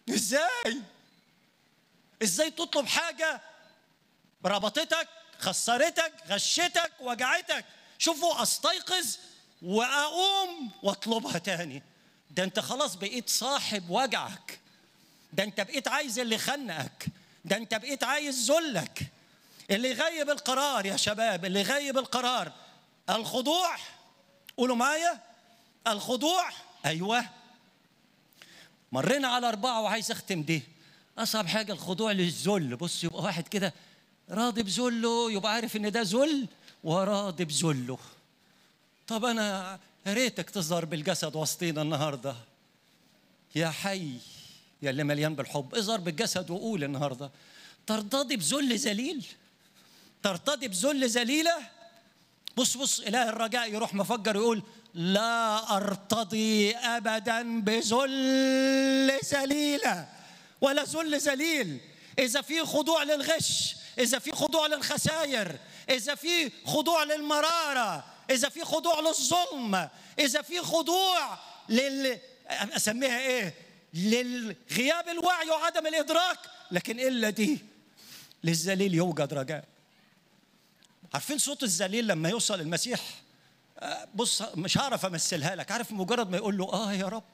ازاي ازاي تطلب حاجه ربطتك خسرتك غشتك وجعتك شوفوا استيقظ واقوم واطلبها تاني ده انت خلاص بقيت صاحب وجعك ده انت بقيت عايز اللي خنقك ده انت بقيت عايز ذلك اللي يغيب القرار يا شباب اللي يغيب القرار الخضوع قولوا معايا الخضوع ايوه مرينا على اربعه وعايز اختم دي اصعب حاجه الخضوع للذل بص يبقى واحد كده راضي بذله يبقى عارف ان ده ذل وراضي بذله طب انا يا ريتك تظهر بالجسد وسطينا النهارده يا حي يا اللي مليان بالحب اظهر بالجسد وقول النهارده ترتضي بذل ذليل ترتضي بذل ذليله بص بص اله الرجاء يروح مفجر يقول لا ارتضي ابدا بذل ذليله ولا ذل ذليل اذا في خضوع للغش اذا في خضوع للخسائر اذا في خضوع للمراره اذا في خضوع للظلم اذا في خضوع لل اسميها ايه للغياب الوعي وعدم الادراك لكن الا دي للذليل يوجد رجاء عارفين صوت الذليل لما يوصل المسيح بص مش هعرف امثلها لك عارف مجرد ما يقول له اه يا رب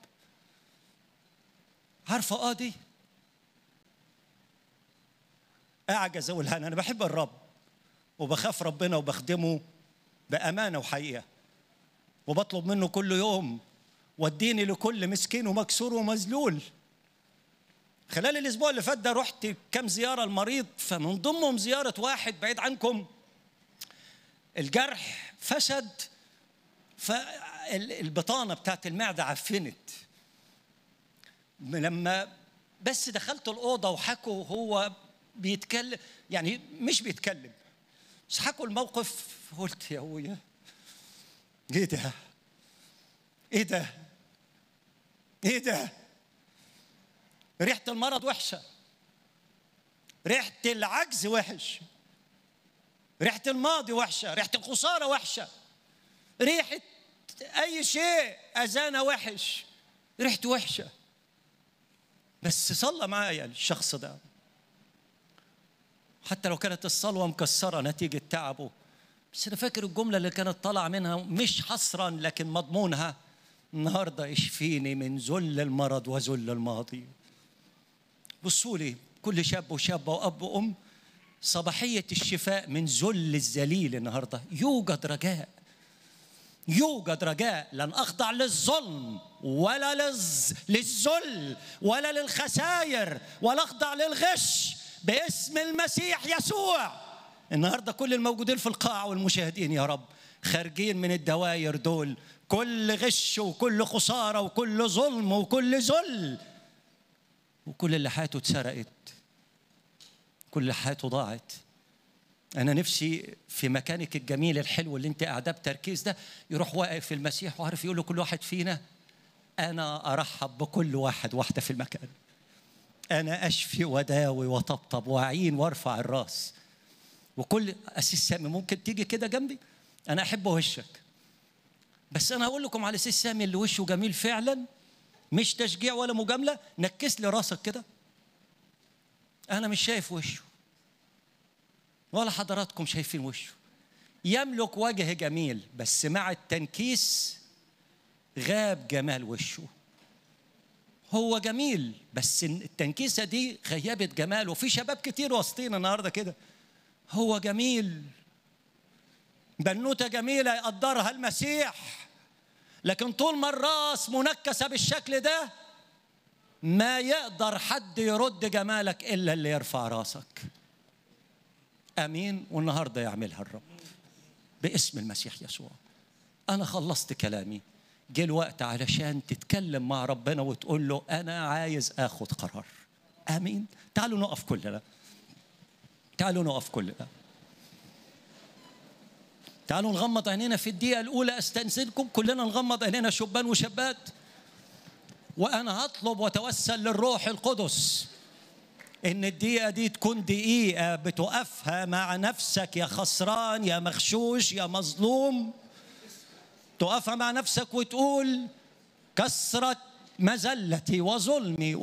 عارفه اه دي اعجز اقولها انا بحب الرب وبخاف ربنا وبخدمه بامانه وحقيقه وبطلب منه كل يوم وديني لكل مسكين ومكسور ومذلول خلال الاسبوع اللي فات ده رحت كام زياره المريض فمن ضمنهم زياره واحد بعيد عنكم الجرح فسد فالبطانه بتاعت المعده عفنت لما بس دخلت الاوضه وحكوا هو بيتكلم يعني مش بيتكلم بس حكوا الموقف قلت يا ابويا ايه ده ايه ده ايه ده ريحه المرض وحشه ريحه العجز وحش ريحه الماضي وحشه ريحه الخساره وحشه ريحه اي شيء اذانا وحش ريحته وحشه بس صلى معايا الشخص ده حتى لو كانت الصلوة مكسرة نتيجة تعبه بس أنا فاكر الجملة اللي كانت طالعة منها مش حصرا لكن مضمونها النهاردة اشفيني من ذل المرض وذل الماضي بصوا لي كل شاب وشابة وأب وأم صباحية الشفاء من ذل الذليل النهاردة يوجد رجاء يوجد رجاء لن أخضع للظلم ولا للز... للذل ولا للخسائر ولا أخضع للغش باسم المسيح يسوع النهارده كل الموجودين في القاعة والمشاهدين يا رب خارجين من الدواير دول كل غش وكل خسارة وكل ظلم وكل ذل وكل اللي حياته اتسرقت كل اللي حياته ضاعت أنا نفسي في مكانك الجميل الحلو اللي أنت قاعدة بتركيز ده يروح واقف في المسيح وعارف يقول لكل واحد فينا أنا أرحب بكل واحد واحدة في المكان أنا أشفي وداوي وطبطب وأعين وأرفع الراس وكل أسيس سامي ممكن تيجي كده جنبي أنا أحب وشك بس أنا هقول لكم على أسيس سامي اللي وشه جميل فعلا مش تشجيع ولا مجاملة نكس لي راسك كده أنا مش شايف وشه ولا حضراتكم شايفين وشه يملك وجه جميل بس مع التنكيس غاب جمال وشه هو جميل بس التنكيسه دي غيبت جماله وفي شباب كتير وسطينا النهارده كده هو جميل بنوته جميله يقدرها المسيح لكن طول ما الراس منكسه بالشكل ده ما يقدر حد يرد جمالك الا اللي يرفع راسك امين والنهارده يعملها الرب باسم المسيح يسوع انا خلصت كلامي جه الوقت علشان تتكلم مع ربنا وتقول له انا عايز اخد قرار امين تعالوا نقف كلنا تعالوا نقف كلنا تعالوا نغمض عينينا في الدقيقة الأولى أستنزلكم كلنا نغمض عينينا شبان وشابات وأنا هطلب وأتوسل للروح القدس إن الدقيقة دي تكون دقيقة بتقفها مع نفسك يا خسران يا مغشوش يا مظلوم تقفها مع نفسك وتقول كثرة مزلتي وظلمي